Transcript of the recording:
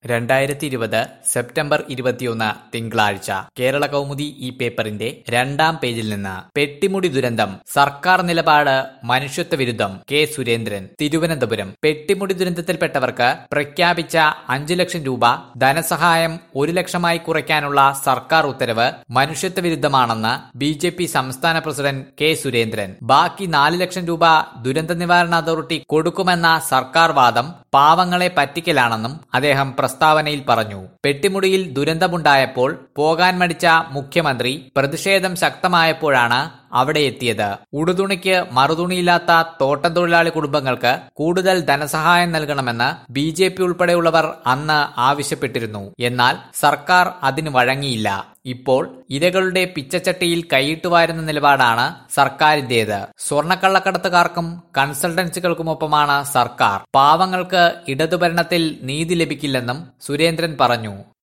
രണ്ടായിരത്തി ഇരുപത് സെപ്റ്റംബർ ഇരുപത്തിയൊന്ന് തിങ്കളാഴ്ച കേരള കൗമുദി ഈ പേപ്പറിന്റെ രണ്ടാം പേജിൽ നിന്ന് പെട്ടിമുടി ദുരന്തം സർക്കാർ നിലപാട് മനുഷ്യത്വ വിരുദ്ധം കെ സുരേന്ദ്രൻ തിരുവനന്തപുരം പെട്ടിമുടി ദുരന്തത്തിൽപ്പെട്ടവർക്ക് പ്രഖ്യാപിച്ച അഞ്ചു ലക്ഷം രൂപ ധനസഹായം ഒരു ലക്ഷമായി കുറയ്ക്കാനുള്ള സർക്കാർ ഉത്തരവ് മനുഷ്യത്വ വിരുദ്ധമാണെന്ന് ബി ജെ പി സംസ്ഥാന പ്രസിഡന്റ് കെ സുരേന്ദ്രൻ ബാക്കി നാല് ലക്ഷം രൂപ ദുരന്ത നിവാരണ അതോറിറ്റി കൊടുക്കുമെന്ന സർക്കാർ വാദം പാവങ്ങളെ പറ്റിക്കലാണെന്നും അദ്ദേഹം പ്രസ്താവനയിൽ പറഞ്ഞു പെട്ടിമുടിയിൽ ദുരന്തമുണ്ടായപ്പോൾ പോകാൻ മടിച്ച മുഖ്യമന്ത്രി പ്രതിഷേധം ശക്തമായപ്പോഴാണ് അവിടെ എത്തിയത് ഉടുതുണിക്ക് മറുതുണിയില്ലാത്ത തോട്ടം തൊഴിലാളി കുടുംബങ്ങൾക്ക് കൂടുതൽ ധനസഹായം നൽകണമെന്ന് ബി ജെ പി ഉൾപ്പെടെയുള്ളവർ അന്ന് ആവശ്യപ്പെട്ടിരുന്നു എന്നാൽ സർക്കാർ അതിന് വഴങ്ങിയില്ല ഇപ്പോൾ ഇരകളുടെ പിച്ചച്ചട്ടിയിൽ കൈയിട്ടുവാരുന്ന നിലപാടാണ് സർക്കാരിന്റേത് സ്വർണ്ണക്കള്ളക്കടത്തുകാർക്കും കൺസൾട്ടൻസികൾക്കുമൊപ്പമാണ് സർക്കാർ പാവങ്ങൾക്ക് ഇടതുഭരണത്തിൽ നീതി ലഭിക്കില്ലെന്നും സുരേന്ദ്രൻ പറഞ്ഞു